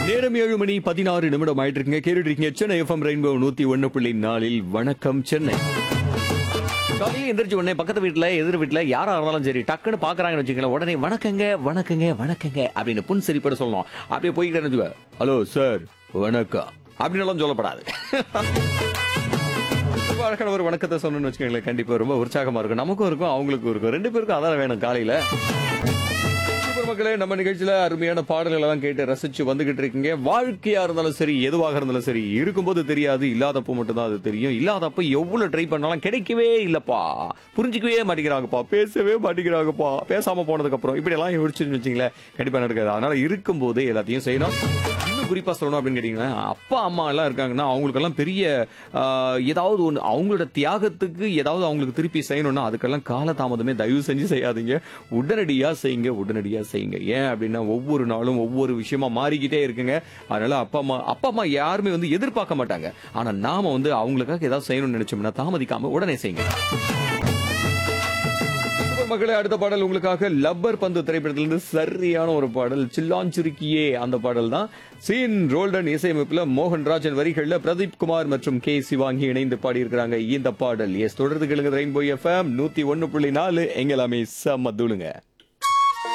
நேரம் ஏழு மணி பதினாறு நிமிடம் ஆயிட்டு இருக்குங்க கேட்டுட்டு இருக்கீங்க சென்னை எஃப்எம் ரெயின்போ நூத்தி ஒன்னு புள்ளி நாலில் வணக்கம் சென்னை காலையில் எந்திரிச்ச உடனே பக்கத்து வீட்டுல எதிர் வீட்டுல யாரா இருந்தாலும் சரி டக்குன்னு பாக்குறாங்கன்னு வச்சுக்கோங்களேன் உடனே வணக்கங்க வணக்கங்க வணக்கங்க அப்படின்னு புன் சிரிப்பட சொல்லணும் அப்படியே போய்கிட்டே வச்சுக்கோ ஹலோ சார் வணக்கம் அப்படின்னு எல்லாம் சொல்லப்படாது ரொம்ப அழகான ஒரு வணக்கத்தை சொன்னோம்னு வச்சுக்கோங்களேன் கண்டிப்பா ரொம்ப உற்சாகமா இருக்கும் நமக்கும் இருக்கும் அவங்களுக்கும் இருக்கும் ரெண்டு பேருக்கும் அதான் வேணும் காலையில சூப்பர் மக்களே நம்ம நிகழ்ச்சியில அருமையான பாடல்களை எல்லாம் கேட்டு ரசிச்சு வந்துகிட்டு இருக்கீங்க வாழ்க்கையா இருந்தாலும் சரி எதுவாக இருந்தாலும் சரி இருக்கும்போது தெரியாது இல்லாதப்போ மட்டும் தான் அது தெரியும் இல்லாதப்ப எவ்வளவு ட்ரை பண்ணாலும் கிடைக்கவே இல்லப்பா புரிஞ்சுக்கவே மாட்டேங்கிறாங்கப்பா பேசவே மாட்டேங்கிறாங்கப்பா பேசாம போனதுக்கு அப்புறம் இப்படி எல்லாம் யோசிச்சுன்னு வச்சுங்களேன் கண்டிப்பா நடக்காது அதனால இருக்கும்போது எல்லாத்தையும் செய்யணும் இன்னும் குறிப்பா சொல்லணும் அப்படின்னு கேட்டீங்கன்னா அப்பா அம்மா எல்லாம் இருக்காங்கன்னா அவங்களுக்கெல்லாம் பெரிய ஆஹ், ஏதாவது ஒன்று அவங்களோட தியாகத்துக்கு ஏதாவது அவங்களுக்கு திருப்பி செய்யணும்னா அதுக்கெல்லாம் காலதாமதமே தயவு செஞ்சு செய்யாதீங்க உடனடியா செய்யுங்க உடனடியா செய்யுங்க ஏன் அப்படின்னா ஒவ்வொரு நாளும் ஒவ்வொரு விஷயமா மாறிக்கிட்டே இருக்குங்க அதனால அப்பா அம்மா அப்பா அம்மா யாருமே வந்து எதிர்பார்க்க மாட்டாங்க ஆனா நாம வந்து அவங்களுக்காக ஏதாவது செய்யணும்னு நினைச்சோம்னா தாமதிக்காம உடனே செய்யுங்க சூப்பர் மக்களே அடுத்த பாடல் உங்களுக்காக லப்பர் பந்து திரைப்படத்திலிருந்து சரியான ஒரு பாடல் சில்லாஞ்சுருக்கியே அந்த பாடல் தான் சீன் ரோல்டன் இசையமைப்புல மோகன்ராஜன் வரிகள்ல பிரதீப் குமார் மற்றும் கே சிவாங்கி இணைந்து பாடியிருக்கிறாங்க இந்த பாடல் எஸ் தொடர்ந்து கேளுங்க ரெயின்போ எஃப்எம் நூத்தி ஒன்னு புள்ளி நாலு எங்கெல்லாமே செம்ம தூளுங்க